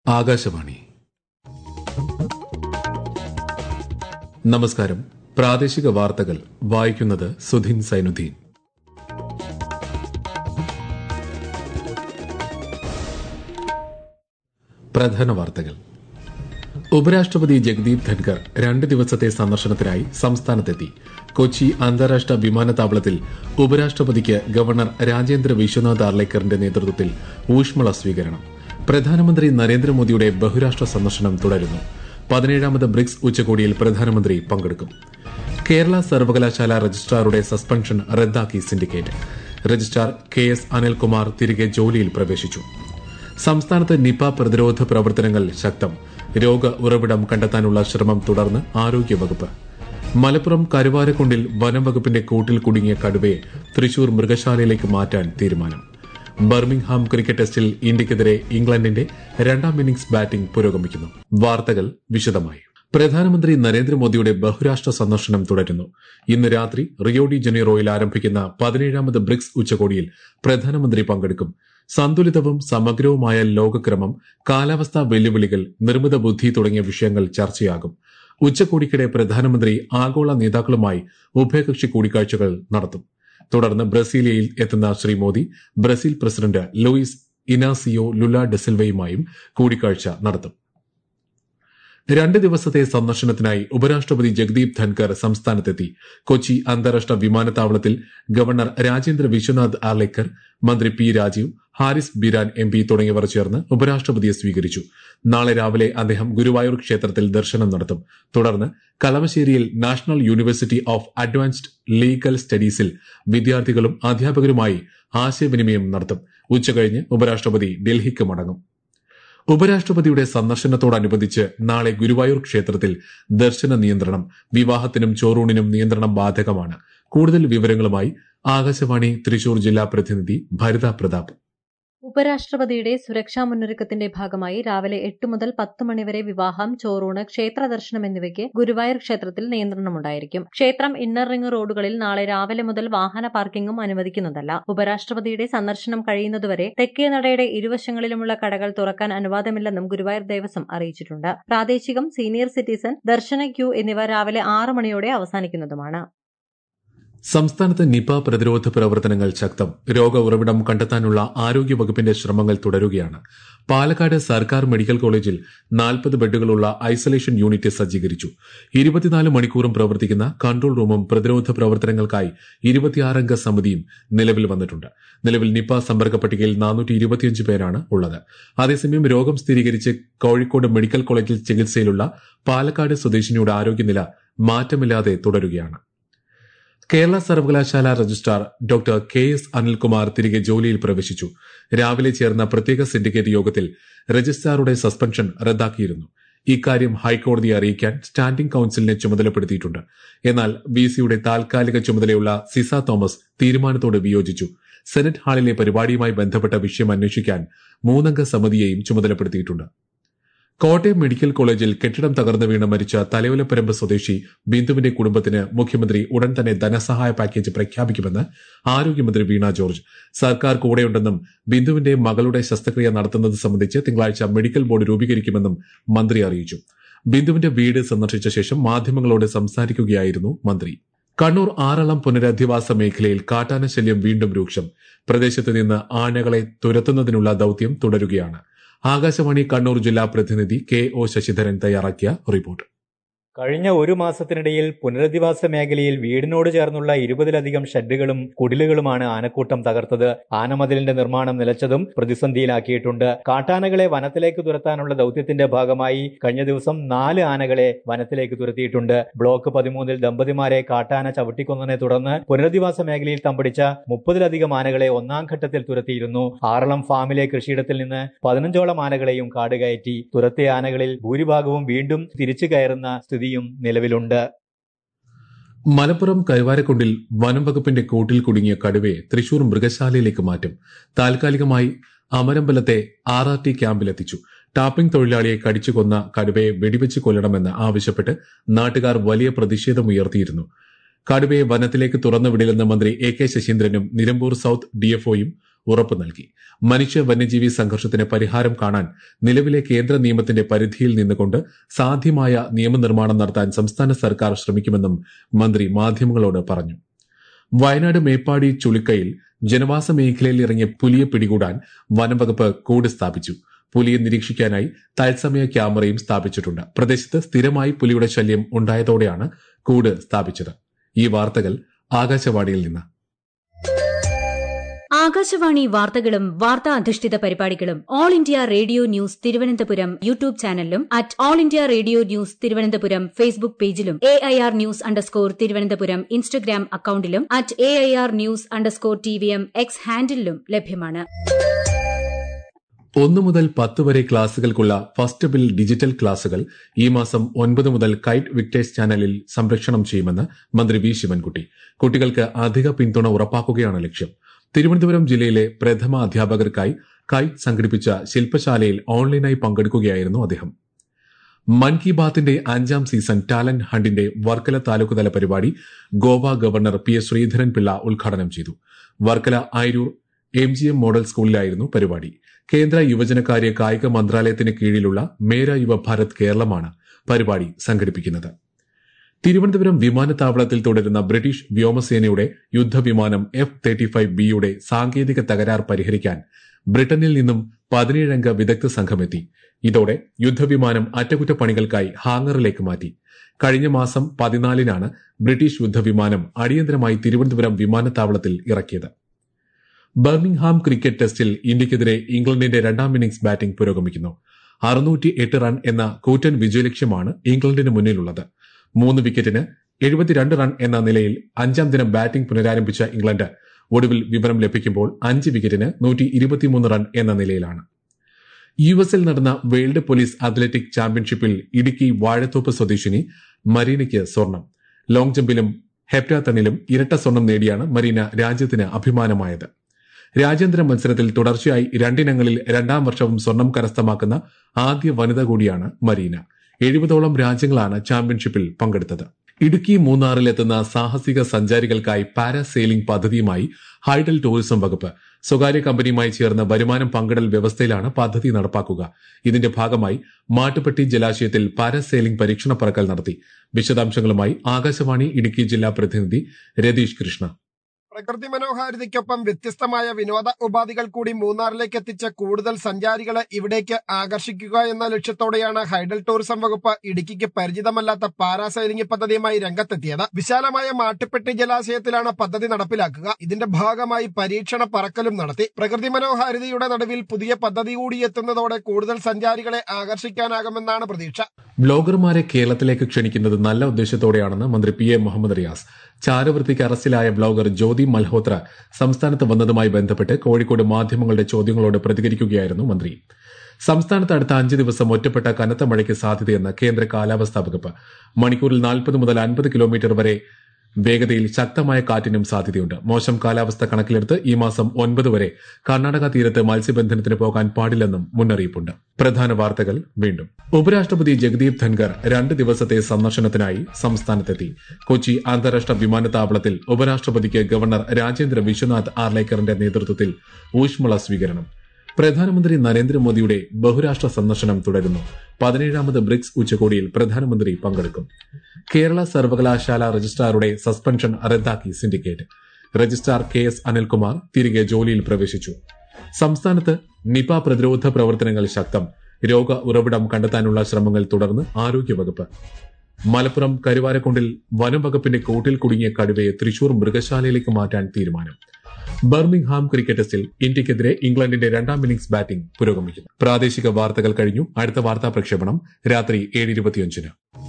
ആകാശവാണി നമസ്കാരം പ്രാദേശിക വാർത്തകൾ വായിക്കുന്നത് സുധിൻ സൈനുദ്ദീൻ പ്രധാന വാർത്തകൾ ഉപരാഷ്ട്രപതി ജഗദീപ് ധൻകർ രണ്ട് ദിവസത്തെ സന്ദർശനത്തിനായി സംസ്ഥാനത്തെത്തി കൊച്ചി അന്താരാഷ്ട്ര വിമാനത്താവളത്തിൽ ഉപരാഷ്ട്രപതിക്ക് ഗവർണർ രാജേന്ദ്ര വിശ്വനാഥ് ആർലേക്കറിന്റെ നേതൃത്വത്തിൽ ഊഷ്മള സ്വീകരണം പ്രധാനമന്ത്രി നരേന്ദ്രമോദിയുടെ ബഹുരാഷ്ട്ര സന്ദർശനം തുടരുന്നു പതിനേഴാമത് ബ്രിക്സ് ഉച്ചകോടിയിൽ പ്രധാനമന്ത്രി പങ്കെടുക്കും കേരള സർവകലാശാല രജിസ്ട്രാറുടെ സസ്പെൻഷൻ റദ്ദാക്കി syndicate registrar K S Anilkumar തിരികെ ജോലിയിൽ പ്രവേശിച്ചു സംസ്ഥാനത്ത് നിപ പ്രതിരോധ പ്രവർത്തനങ്ങൾ ശക്തം രോഗ ഉറവിടം കണ്ടെത്താനുള്ള ശ്രമം തുടർന്ന് ആരോഗ്യവകുപ്പ് മലപ്പുറം കരുവാരക്കുണ്ടിൽ വനം വകുപ്പിന്റെ കൂട്ടിൽ കുടുങ്ങിയ കടുവയെ തൃശൂർ മൃഗശാലയിലേക്ക് മാറ്റാൻ തീരുമാനം ബർമിംഗ്ഹാം ക്രിക്കറ്റ് ടെസ്റ്റിൽ ഇന്ത്യക്കെതിരെ ഇംഗ്ലണ്ടിന്റെ രണ്ടാം ഇന്നിംഗ്സ് ബാറ്റിംഗ് പുരോഗമിക്കുന്നു വാർത്തകൾ വിശദമായി പ്രധാനമന്ത്രി നരേന്ദ്രമോദിയുടെ ബഹുരാഷ്ട്ര സന്ദർശനം തുടരുന്നു ഇന്ന് രാത്രി റിയോ ഡി ജനീറോയിൽ ആരംഭിക്കുന്ന പതിനേഴാമത് ബ്രിക്സ് ഉച്ചകോടിയിൽ പ്രധാനമന്ത്രി പങ്കെടുക്കും സന്തുലിതവും സമഗ്രവുമായ ലോകക്രമം കാലാവസ്ഥാ വെല്ലുവിളികൾ നിർമ്മിത ബുദ്ധി തുടങ്ങിയ വിഷയങ്ങൾ ചർച്ചയാകും ഉച്ചകോടിക്കിടെ പ്രധാനമന്ത്രി ആഗോള നേതാക്കളുമായി ഉഭയകക്ഷി കൂടിക്കാഴ്ചകൾ നടത്തും തുടർന്ന് ബ്രസീലിയയിൽ എത്തുന്ന Shri Modi Brazil president Luiz Inacio Lula ഡെസിൽവയുമായും കൂടിക്കാഴ്ച നടത്തും രണ്ട് ദിവസത്തെ സന്ദർശനത്തിനായി ഉപരാഷ്ട്രപതി ജഗദീപ് ധൻകർ സംസ്ഥാനത്തെത്തി കൊച്ചി അന്താരാഷ്ട്ര വിമാനത്താവളത്തിൽ ഗവർണർ രാജേന്ദ്ര വിശ്വനാഥ് ആർലേക്കർ മന്ത്രി P Rajeev Haris Beeran M P തുടങ്ങിയവർ ചേർന്ന് ഉപരാഷ്ട്രപതിയെ സ്വീകരിച്ചു നാളെ രാവിലെ അദ്ദേഹം ഗുരുവായൂർ ക്ഷേത്രത്തിൽ ദർശനം നടത്തും തുടർന്ന് കളമശ്ശേരിയിൽ national university of advanced legal സ്റ്റഡീസിൽ വിദ്യാർത്ഥികളും അധ്യാപകരുമായി ആശയവിനിമയം നടത്തും ഉച്ചകഴിഞ്ഞ് ഉപരാഷ്ട്രപതി ഡൽഹിക്ക് മടങ്ങും ഉപരാഷ്ട്രപതിയുടെ സന്ദർശനത്തോടനുബന്ധിച്ച് നാളെ ഗുരുവായൂർ ക്ഷേത്രത്തിൽ ദർശന നിയന്ത്രണം വിവാഹത്തിനും ചോറൂണിനും നിയന്ത്രണം ബാധകമാണ് കൂടുതൽ വിവരങ്ങളുമായി ആകാശവാണി തൃശൂർ ജില്ലാ പ്രതിനിധി ഭരിത പ്രതാപ് ഉപരാഷ്ട്രപതിയുടെ സുരക്ഷാ മുന്നൊരുക്കത്തിന്റെ ഭാഗമായി രാവിലെ എട്ട് മുതൽ പത്ത് മണിവരെ വിവാഹം ചോറൂണ് ക്ഷേത്ര ദർശനം എന്നിവയ്ക്ക് ഗുരുവായൂർ ക്ഷേത്രത്തിൽ നിയന്ത്രണമുണ്ടായിരിക്കും ക്ഷേത്രം ഇന്നർ റിംഗ് റോഡുകളിൽ നാളെ രാവിലെ മുതൽ വാഹന പാർക്കിംഗും അനുവദിക്കുന്നതല്ല ഉപരാഷ്ട്രപതിയുടെ സന്ദർശനം കഴിയുന്നതുവരെ തെക്കേ നടയുടെ ഇരുവശങ്ങളിലുമുള്ള കടകൾ തുറക്കാൻ അനുവാദമില്ലെന്നും ഗുരുവായൂർ ദേവസ്വം അറിയിച്ചിട്ടുണ്ട് പ്രാദേശികം സീനിയർ സിറ്റിസൺ ദർശന ക്യൂ എന്നിവ രാവിലെ ആറ് മണിയോടെ അവസാനിക്കുന്നതുമാണ് സംസ്ഥാനത്ത് നിപ പ്രതിരോധ പ്രവർത്തനങ്ങൾ ശക്തം രോഗ ഉറവിടം കണ്ടെത്താനുള്ള ആരോഗ്യവകുപ്പിന്റെ ശ്രമങ്ങൾ തുടരുകയാണ് പാലക്കാട് സർക്കാർ മെഡിക്കൽ കോളേജിൽ നാൽപ്പത് ബെഡുകളുള്ള ഐസൊലേഷൻ യൂണിറ്റ് സജ്ജീകരിച്ചു ഇരുപത്തിനാല് മണിക്കൂറും പ്രവർത്തിക്കുന്ന കൺട്രോൾ റൂമും പ്രതിരോധ പ്രവർത്തനങ്ങൾക്കായി ഇരുപത്തിയാറംഗ സമിതിയും നിലവിൽ വന്നിട്ടുണ്ട് നിലവിൽ നിപ സമ്പർക്ക പട്ടികയിൽ നാനൂറ്റി ഇരുപത്തിയഞ്ച് പേരാണ് ഉള്ളത് അതേസമയം രോഗം സ്ഥിരീകരിച്ച് കോഴിക്കോട് മെഡിക്കൽ കോളേജിൽ ചികിത്സയിലുള്ള പാലക്കാട് സ്വദേശിനിയുടെ ആരോഗ്യനില മാറ്റമില്ലാതെ തുടരുകയാണ് കേരള സർവകലാശാല registrar doctor K S Anilkumar തിരികെ ജോലിയിൽ പ്രവേശിച്ചു രാവിലെ ചേർന്ന പ്രത്യേക സിൻഡിക്കേറ്റ് യോഗത്തിൽ രജിസ്ട്രാറുടെ സസ്പെൻഷൻ റദ്ദാക്കിയിരുന്നു ഇക്കാര്യം ഹൈക്കോടതിയെ അറിയിക്കാൻ സ്റ്റാൻഡിംഗ് കൌൺസിലിനെ ചുമതലപ്പെടുത്തിയിട്ടുണ്ട് എന്നാൽ ബി സിയുടെ താൽക്കാലിക ചുമതലയുള്ള സിസ തോമസ് തീരുമാനത്തോട് വിയോജിച്ചു സെനറ്റ് ഹാളിലെ പരിപാടിയുമായി ബന്ധപ്പെട്ട വിഷയം അന്വേഷിക്കാൻ മൂന്നംഗ സമിതിയെയും ചുമതലപ്പെടുത്തിയിട്ടുണ്ട് കോട്ടയം മെഡിക്കൽ കോളേജിൽ കെട്ടിടം തകർന്നു വീണ് മരിച്ച തലയോലപ്പരമ്പ് സ്വദേശി ബിന്ദുവിന്റെ കുടുംബത്തിന് മുഖ്യമന്ത്രി ഉടൻ തന്നെ ധനസഹായ പാക്കേജ് പ്രഖ്യാപിക്കുമെന്ന് ആരോഗ്യമന്ത്രി വീണ ജോർജ് സർക്കാർ കൂടെയുണ്ടെന്നും ബിന്ദുവിന്റെ മകളുടെ ശസ്ത്രക്രിയ നടത്തുന്നത് സംബന്ധിച്ച് തിങ്കളാഴ്ച മെഡിക്കൽ ബോർഡ് രൂപീകരിക്കുമെന്നും മന്ത്രി അറിയിച്ചു ബിന്ദുവിന്റെ വീട് സന്ദർശിച്ച ശേഷം മാധ്യമങ്ങളോട് സംസാരിക്കുകയായിരുന്നു മന്ത്രി കണ്ണൂർ ആറളം പുനരധിവാസ മേഖലയിൽ കാട്ടാന ശല്യം വീണ്ടും രൂക്ഷം പ്രദേശത്ത് നിന്ന് ആനകളെ തുരത്തുന്നതിനുള്ള ദൌത്യം തുടരുകയാണ് ആകാശവാണി കണ്ണൂർ ജില്ലാ പ്രതിനിധി കെ ഒ ശശിധരൻ തയ്യാറാക്കിയ റിപ്പോർട്ട് കഴിഞ്ഞ ഒരു മാസത്തിനിടയിൽ പുനരധിവാസ മേഖലയിൽ വീടിനോട് ചേർന്നുള്ള ഇരുപതിലധികം ഷെഡുകളും കുടിലുകളുമാണ് ആനക്കൂട്ടം തകർത്തത് ആനമതിലിന്റെ നിർമ്മാണം നിലച്ചതും പ്രതിസന്ധിയിലാക്കിയിട്ടുണ്ട് കാട്ടാനകളെ വനത്തിലേക്ക് തുരത്താനുള്ള ദൌത്യത്തിന്റെ ഭാഗമായി കഴിഞ്ഞ ദിവസം നാല് ആനകളെ വനത്തിലേക്ക് തുരത്തിയിട്ടുണ്ട് ബ്ലോക്ക് പതിമൂന്നിൽ ദമ്പതിമാരെ കാട്ടാന ചവിട്ടിക്കൊന്നതിനെ തുടർന്ന് പുനരധിവാസ മേഖലയിൽ തമ്പടിച്ച മുപ്പതിലധികം ആനകളെ ഒന്നാം ഘട്ടത്തിൽ തുരത്തിയിരുന്നു ആറളം ഫാമിലെ കൃഷിയിടത്തിൽ നിന്ന് പതിനഞ്ചോളം ആനകളെയും കാടുകയറ്റി തുരത്തിയ ആനകളിൽ ഭൂരിഭാഗവും വീണ്ടും തിരിച്ചു കയറുന്ന സ്ഥിതിയും നിലവിലുണ്ട് മലപ്പുറം കരുവാരക്കുണ്ടിൽ വനം വകുപ്പിന്റെ കൂട്ടിൽ കുടുങ്ങിയ കടുവയെ തൃശൂർ മൃഗശാലയിലേക്ക് മാറ്റും താൽക്കാലികമായി അമരമ്പലത്തെ ആർ ആർ ടി ക്യാമ്പിലെത്തിച്ചു ടാപ്പിംഗ് തൊഴിലാളിയെ കടിച്ചു കൊന്ന കടുവയെ വെടിവെച്ച് കൊല്ലണമെന്ന് ആവശ്യപ്പെട്ട് നാട്ടുകാർ വലിയ പ്രതിഷേധമുയർത്തിയിരുന്നു കടുവയെ വനത്തിലേക്ക് തുറന്നുവിടില്ലെന്ന് മന്ത്രി എ കെ ശശീന്ദ്രനും നിലമ്പൂർ സൌത്ത് ഡിഎഫ്ഒയും ഉറപ്പു നൽകി മനുഷ്യ വന്യജീവി സംഘർഷത്തിന് പരിഹാരം കാണാൻ നിലവിലെ കേന്ദ്ര നിയമത്തിന്റെ പരിധിയിൽ നിന്നുകൊണ്ട് സാധ്യമായ നിയമനിർമ്മാണം നടത്താൻ സംസ്ഥാന സർക്കാർ ശ്രമിക്കുമെന്നും മന്ത്രി മാധ്യമങ്ങളോട് പറഞ്ഞു വയനാട് മേപ്പാടി ചുളിക്കയിൽ ജനവാസ മേഖലയിൽ ഇറങ്ങിയ പുലിയെ പിടികൂടാൻ വനംവകുപ്പ് കൂട് സ്ഥാപിച്ചു പുലിയെ നിരീക്ഷിക്കാനായി തത്സമയ ക്യാമറയും സ്ഥാപിച്ചിട്ടുണ്ട് പ്രദേശത്ത് സ്ഥിരമായി പുലിയുടെ ശല്യം ഉണ്ടായതോടെയാണ് കൂട് സ്ഥാപിച്ചത് ഈ വാർത്തകൾ ആകാശവാണിയിൽ നിന്ന് ആകാശവാണി വാർത്തകളും വാർത്താ അധിഷ്ഠിത പരിപാടികളും all India radio news Thiruvananthapuram YouTube ചാനലിലും at all India radio news Thiruvananthapuram Facebook പേജിലും A I R news underscore Thiruvananthapuram Instagram അക്കൌണ്ടിലും at A I R news underscore T V M X ഹാൻഡിലും ലഭ്യമാണ് ഒന്നു മുതൽ പത്ത് വരെ ക്ലാസുകൾക്കുള്ള ഫസ്റ്റ് ബിൽ ഡിജിറ്റൽ ക്ലാസുകൾ ഈ മാസം ഒൻപത് മുതൽ കൈറ്റ് വിക്ടേഴ്സ് ചാനലിൽ സംരക്ഷണം ചെയ്യുമെന്ന് മന്ത്രി വി ശിവൻകുട്ടി കുട്ടികൾക്ക് അധിക പിന്തുണ ഉറപ്പാക്കുകയാണ് ലക്ഷ്യം തിരുവനന്തപുരം ജില്ലയിലെ പ്രഥമ അധ്യാപകർക്കായി കൈറ്റ് സംഘടിപ്പിച്ച ശില്പശാലയിൽ ഓൺലൈനായി പങ്കെടുക്കുകയായിരുന്നു അദ്ദേഹം മൻ കി ബാത്തിന്റെ അഞ്ചാം സീസൺ ടാലന്റ് ഹണ്ടിന്റെ വർക്കല താലൂക്ക് തല പരിപാടി Goa governor P S Sreedharan Pillai ഉദ്ഘാടനം ചെയ്തു Varkala Ayiroor M G M model സ്കൂളിലായിരുന്നു പരിപാടി കേന്ദ്ര യുവജനകാര്യ കായിക മന്ത്രാലയത്തിന് കീഴിലുള്ള മേര യുവ ഭാരത് കേരളമാണ് പരിപാടി സംഘടിപ്പിക്കുന്നത് തിരുവനന്തപുരം വിമാനത്താവളത്തിൽ തുടരുന്ന ബ്രിട്ടീഷ് വ്യോമസേനയുടെ യുദ്ധവിമാനം എഫ് തേർട്ടി ഫൈവ് ബിയുടെ സാങ്കേതിക തകരാർ പരിഹരിക്കാൻ ബ്രിട്ടനിൽ നിന്നും പതിനേഴംഗ വിദഗ്ധ സംഘമെത്തി ഇതോടെ യുദ്ധവിമാനം അറ്റകുറ്റപ്പണികൾക്കായി ഹാങ്ങറിലേക്ക് മാറ്റി കഴിഞ്ഞ മാസം പതിനാലിനാണ് ബ്രിട്ടീഷ് യുദ്ധവിമാനം അടിയന്തരമായി തിരുവനന്തപുരം വിമാനത്താവളത്തിൽ ഇറക്കിയത് ബർമിംഗ്ഹാം ക്രിക്കറ്റ് ടെസ്റ്റിൽ ഇന്ത്യക്കെതിരെ ഇംഗ്ലണ്ടിന്റെ രണ്ടാം ഇന്നിംഗ്സ് ബാറ്റിംഗ് പുരോഗമിക്കുന്നു അറുന്നൂറ്റി എട്ട് റൺ എന്ന കൂറ്റൻ വിജയലക്ഷ്യമാണ് ഇംഗ്ലണ്ടിന് മുന്നിലുള്ളത് മൂന്ന് വിക്കറ്റിന് എഴുപത്തിരണ്ട് റൺ എന്ന നിലയിൽ അഞ്ചാം ദിനം ബാറ്റിംഗ് പുനരാരംഭിച്ച ഇംഗ്ലണ്ട് ഒടുവിൽ വിവരം ലഭിക്കുമ്പോൾ അഞ്ച് വിക്കറ്റിന് നൂറ്റി ഇരുപത്തിമൂന്ന് റൺ എന്ന നിലയിലാണ് യു എസിൽ നടന്ന വേൾഡ് പോലീസ് അത്ലറ്റിക് ചാമ്പ്യൻഷിപ്പിൽ ഇടുക്കി വാഴത്തോപ്പ് സ്വദേശിനി മരീനയ്ക്ക് സ്വർണം ലോങ് ജമ്പിലും ഹെപ്റ്റാത്തണിലും ഇരട്ട സ്വർണം നേടിയാണ് മരീന രാജ്യത്തിന് അഭിമാനമായത് രാജ്യാന്തര മത്സരത്തിൽ തുടർച്ചയായി രണ്ടിനങ്ങളിൽ രണ്ടാം വർഷവും സ്വർണം കരസ്ഥമാക്കുന്ന ആദ്യ വനിത കൂടിയാണ് മരീന എഴുപതോളം രാജ്യങ്ങളാണ് ചാമ്പ്യൻഷിപ്പിൽ പങ്കെടുത്തത് ഇടുക്കി മൂന്നാറിലെത്തുന്ന സാഹസിക സഞ്ചാരികൾക്കായി പാരാസെയിലിംഗ് പദ്ധതിയുമായി ഹൈഡൽ ടൂറിസം വകുപ്പ് സ്വകാര്യ കമ്പനിയുമായി ചേർന്ന് വരുമാനം പങ്കിടൽ വ്യവസ്ഥയിലാണ് പദ്ധതി നടപ്പാക്കുക ഇതിന്റെ ഭാഗമായി മാട്ടുപ്പെട്ടി ജലാശയത്തിൽ പാരാസെയിലിംഗ് പരീക്ഷണ പറക്കൽ നടത്തി വിശദാംശങ്ങളുമായി ആകാശവാണി ഇടുക്കി ജില്ലാ പ്രതിനിധി രതീഷ് കൃഷ്ണ പ്രകൃതി മനോഹാരിതയ്ക്കൊപ്പം വ്യത്യസ്തമായ വിനോദ ഉപാധികൾ കൂടി മൂന്നാറിലേക്ക് എത്തിച്ച് കൂടുതൽ സഞ്ചാരികളെ ഇവിടേക്ക് ആകർഷിക്കുക എന്ന ലക്ഷ്യത്തോടെയാണ് ഹൈഡൽ ടൂറിസം വകുപ്പ് ഇടുക്കിക്ക് പരിചിതമല്ലാത്ത പാരാസൈലിംഗ് പദ്ധതിയുമായി രംഗത്തെത്തിയത് വിശാലമായ മാട്ടുപ്പെട്ടി ജലാശയത്തിലാണ് പദ്ധതി നടപ്പിലാക്കുക ഇതിന്റെ ഭാഗമായി പരീക്ഷണ പറക്കലും നടത്തി പ്രകൃതി മനോഹാരിതയുടെ നടുവിൽ പുതിയ പദ്ധതി കൂടി എത്തുന്നതോടെ കൂടുതൽ സഞ്ചാരികളെ ആകർഷിക്കാനാകുമെന്നാണ് പ്രതീക്ഷ ബ്ലോഗർമാരെ കേരളത്തിലേക്ക് ക്ഷണിക്കുന്നത് നല്ല ഉദ്ദേശത്തോടെയാണെന്ന് മന്ത്രി പി എ മുഹമ്മദ് റിയാസ് ചാരവൃത്തിക്ക് അറസ്റ്റിലായ ബ്ലോഗർ ജ്യോതി മൽഹോത്ര സംസ്ഥാനത്ത് വന്നതുമായി ബന്ധപ്പെട്ട് കോഴിക്കോട് മാധ്യമങ്ങളുടെ ചോദ്യങ്ങളോട് പ്രതികരിക്കുകയായിരുന്നു മന്ത്രി സംസ്ഥാനത്ത് അടുത്ത അഞ്ച് ദിവസം ഒറ്റപ്പെട്ട കനത്ത മഴയ്ക്ക് സാധ്യതയെന്ന് കേന്ദ്ര കാലാവസ്ഥാ വകുപ്പ് മണിക്കൂറിൽ നാൽപ്പത് മുതൽ അൻപത് കിലോമീറ്റർ വരെ വേഗതയിൽ ശക്തമായ കാറ്റിനും സാധ്യതയുണ്ട് മോശം കാലാവസ്ഥ കണക്കിലെടുത്ത് ഈ മാസം ഒൻപത് വരെ കർണാടക തീരത്ത് മത്സ്യബന്ധനത്തിന് പോകാൻ പാടില്ലെന്നും മുന്നറിയിപ്പുണ്ട് പ്രധാന വാർത്തകൾ വീണ്ടും ഉപരാഷ്ട്രപതി ജഗദീപ് ധൻഖർ രണ്ട് ദിവസത്തെ സന്ദർശനത്തിനായി സംസ്ഥാനത്തെത്തി കൊച്ചി അന്താരാഷ്ട്ര വിമാനത്താവളത്തിൽ ഉപരാഷ്ട്രപതിക്ക് ഗവർണർ രാജേന്ദ്ര വിശ്വനാഥ് ആർലേക്കറിന്റെ നേതൃത്വത്തിൽ ഊഷ്മള സ്വീകരണം പ്രധാനമന്ത്രി നരേന്ദ്രമോദിയുടെ ബഹുരാഷ്ട്ര സന്ദർശനം തുടരുന്നു പതിനേഴാമത് ബ്രിക്സ് ഉച്ചകോടിയിൽ പ്രധാനമന്ത്രി പങ്കെടുക്കും കേരള സർവകലാശാല രജിസ്ട്രാറുടെ സസ്പെൻഷൻ റദ്ദാക്കി syndicate registrar K S Anilkumar തിരികെ ജോലിയിൽ പ്രവേശിച്ചു സംസ്ഥാനത്ത് നിപ പ്രതിരോധ പ്രവർത്തനങ്ങൾ ശക്തം രോഗ ഉറവിടം കണ്ടെത്താനുള്ള ശ്രമങ്ങൾ തുടർന്ന് ആരോഗ്യവകുപ്പ് മലപ്പുറം കരുവാരക്കുണ്ടിൽ വനം വകുപ്പിന്റെ കൂട്ടിൽ കുടുങ്ങിയ കടുവയെ തൃശൂർ മൃഗശാലയിലേക്ക് മാറ്റാൻ തീരുമാനം ബർമിംഗ്ഹാം ക്രിക്കറ്റ് ടെസ്റ്റിൽ ഇന്ത്യക്കെതിരെ ഇംഗ്ലണ്ടിന്റെ രണ്ടാം ഇന്നിംഗ്സ് ബാറ്റിംഗ് പുരോഗമിക്കുന്നു പ്രാദേശിക വാർത്തകൾ കഴിഞ്ഞു അടുത്ത വാർത്താ പ്രക്ഷേപണം രാത്രി ഏഴ് ഇരുപത്തിയഞ്ചിന്